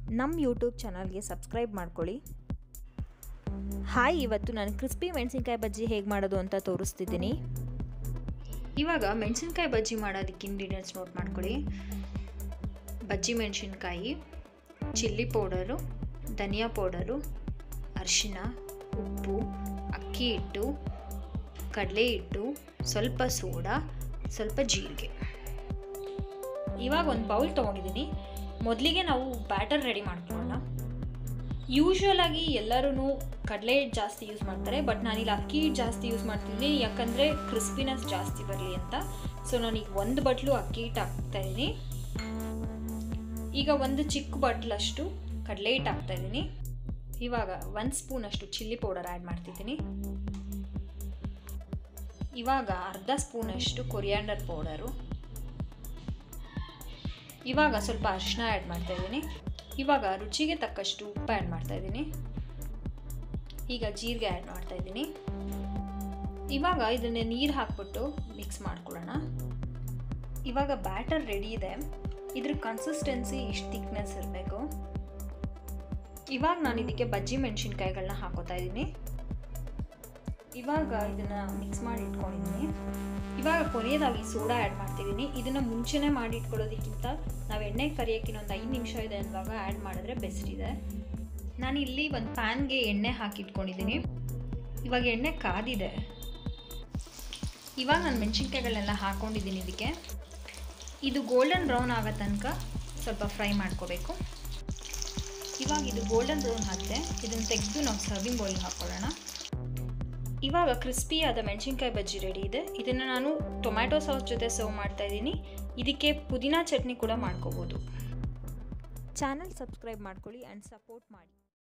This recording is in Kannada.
ನಮ್ಮ ಯೂಟ್ಯೂಬ್ ಚಾನಲ್ಗೆ ಸಬ್ಸ್ಕ್ರೈಬ್ ಮಾಡ್ಕೊಳ್ಳಿ ಹಾಯ್ ಇವತ್ತು ನಾನು ಕ್ರಿಸ್ಪಿ ಮೆಣಸಿನ್ಕಾಯಿ ಬಜ್ಜಿ ಹೇಗೆ ಮಾಡೋದು ಅಂತ ತೋರಿಸ್ತಿದ್ದೀನಿ ಇವಾಗ ಮೆಣಸಿನ್ಕಾಯಿ ಬಜ್ಜಿ ಮಾಡೋದಕ್ಕೆ ಇಂಗ್ರೀಡಿಯೆಂಟ್ಸ್ ನೋಟ್ ಮಾಡ್ಕೊಳ್ಳಿ ಬಜ್ಜಿ ಮೆಣಸಿನ್ಕಾಯಿ ಚಿಲ್ಲಿ ಪೌಡರು ಧನಿಯಾ ಪೌಡರು ಅರಿಶಿನ ಉಪ್ಪು ಅಕ್ಕಿ ಹಿಟ್ಟು ಕಡಲೆ ಹಿಟ್ಟು ಸ್ವಲ್ಪ ಸೋಡಾ ಸ್ವಲ್ಪ ಜೀರಿಗೆ ಇವಾಗ ಒಂದು ಬೌಲ್ ತೊಗೊಂಡಿದ್ದೀನಿ ಮೊದಲಿಗೆ ನಾವು ಬ್ಯಾಟರ್ ರೆಡಿ ಮಾಡ್ಕೊಳ್ಳೋಣ ಯೂಶ್ವಲ್ ಆಗಿ ಎಲ್ಲರೂ ಕಡಲೆ ಹಿಟ್ಟು ಜಾಸ್ತಿ ಯೂಸ್ ಮಾಡ್ತಾರೆ ಬಟ್ ನಾನಿಲ್ಲಿ ಅಕ್ಕಿ ಹಿಟ್ಟು ಜಾಸ್ತಿ ಯೂಸ್ ಮಾಡ್ತಿದ್ದೀನಿ ಯಾಕಂದರೆ ಕ್ರಿಸ್ಪಿನೆಸ್ ಜಾಸ್ತಿ ಬರಲಿ ಅಂತ ಸೊ ನಾನೀಗ ಒಂದು ಬಟ್ಲು ಅಕ್ಕಿ ಹಿಟ್ಟು ಹಾಕ್ತಾಯಿದ್ದೀನಿ ಈಗ ಒಂದು ಚಿಕ್ಕ ಬಟ್ಲಷ್ಟು ಕಡಲೆ ಹಿಟ್ಟು ಹಾಕ್ತಾಯಿದ್ದೀನಿ ಇವಾಗ ಒಂದು ಸ್ಪೂನಷ್ಟು ಚಿಲ್ಲಿ ಪೌಡರ್ ಆ್ಯಡ್ ಮಾಡ್ತಿದ್ದೀನಿ ಇವಾಗ ಅರ್ಧ ಸ್ಪೂನಷ್ಟು ಕೊರಿಯಾಂಡರ್ ಪೌಡರು ಇವಾಗ ಸ್ವಲ್ಪ ಅರಿಶಿನ ಆ್ಯಡ್ ಮಾಡ್ತಾಯಿದ್ದೀನಿ ಇವಾಗ ರುಚಿಗೆ ತಕ್ಕಷ್ಟು ಉಪ್ಪು ಆ್ಯಡ್ ಮಾಡ್ತಾಯಿದ್ದೀನಿ ಈಗ ಜೀರಿಗೆ ಆ್ಯಡ್ ಮಾಡ್ತಾಯಿದ್ದೀನಿ ಇವಾಗ ಇದನ್ನೇ ನೀರು ಹಾಕ್ಬಿಟ್ಟು ಮಿಕ್ಸ್ ಮಾಡ್ಕೊಳ್ಳೋಣ ಇವಾಗ ಬ್ಯಾಟರ್ ರೆಡಿ ಇದೆ ಇದ್ರ ಕನ್ಸಿಸ್ಟೆನ್ಸಿ ಇಷ್ಟು ಥಿಕ್ನೆಸ್ ಇರಬೇಕು ಇವಾಗ ನಾನು ಇದಕ್ಕೆ ಬಜ್ಜಿ ಮೆಣಸಿನ್ಕಾಯಿಗಳನ್ನ ಹಾಕೋತಾ ಇದ್ದೀನಿ ಇವಾಗ ಇದನ್ನು ಮಿಕ್ಸ್ ಮಾಡಿ ಇಟ್ಕೊಂಡಿದ್ದೀನಿ ಇವಾಗ ಕೊನೆಯದಾಗಿ ಸೋಡಾ ಆ್ಯಡ್ ಮಾಡ್ತಿದ್ದೀನಿ ಇದನ್ನು ಮುಂಚೆನೇ ಮಾಡಿ ಇಟ್ಕೊಳ್ಳೋದಕ್ಕಿಂತ ನಾವು ಎಣ್ಣೆ ಕರಿಯೋಕ್ಕೆ ಇನ್ನೊಂದು ಐದು ನಿಮಿಷ ಇದೆ ಅಂದಾಗ ಆ್ಯಡ್ ಮಾಡಿದ್ರೆ ಬೆಸ್ಟ್ ಇದೆ ನಾನು ಇಲ್ಲಿ ಒಂದು ಪ್ಯಾನ್ಗೆ ಎಣ್ಣೆ ಹಾಕಿಟ್ಕೊಂಡಿದ್ದೀನಿ ಇವಾಗ ಎಣ್ಣೆ ಕಾದಿದೆ ಇವಾಗ ನಾನು ಮೆಣಸಿನ್ಕಾಯಿಗಳನ್ನೆಲ್ಲ ಹಾಕ್ಕೊಂಡಿದ್ದೀನಿ ಇದಕ್ಕೆ ಇದು ಗೋಲ್ಡನ್ ಬ್ರೌನ್ ಆಗೋ ತನಕ ಸ್ವಲ್ಪ ಫ್ರೈ ಮಾಡ್ಕೋಬೇಕು ಇವಾಗ ಇದು ಗೋಲ್ಡನ್ ಬ್ರೌನ್ ಆಗಿದೆ ಇದನ್ನು ತೆಗೆದು ನಾವು ಸರ್ವಿಂಗ್ ಬೌಲಿಗೆ ಹಾಕ್ಕೊಳ್ಳೋಣ ಇವಾಗ ಕ್ರಿಸ್ಪಿ ಆದ ಮೆಣಸಿನ್ಕಾಯಿ ಬಜ್ಜಿ ರೆಡಿ ಇದೆ ಇದನ್ನು ನಾನು ಟೊಮ್ಯಾಟೊ ಸಾಸ್ ಜೊತೆ ಸರ್ವ್ ಮಾಡ್ತಾ ಇದ್ದೀನಿ ಇದಕ್ಕೆ ಪುದೀನಾ ಚಟ್ನಿ ಕೂಡ ಮಾಡ್ಕೋಬೋದು ಚಾನಲ್ ಸಬ್ಸ್ಕ್ರೈಬ್ ಮಾಡ್ಕೊಳ್ಳಿ ಆ್ಯಂಡ್ ಸಪೋರ್ಟ್ ಮಾಡಿ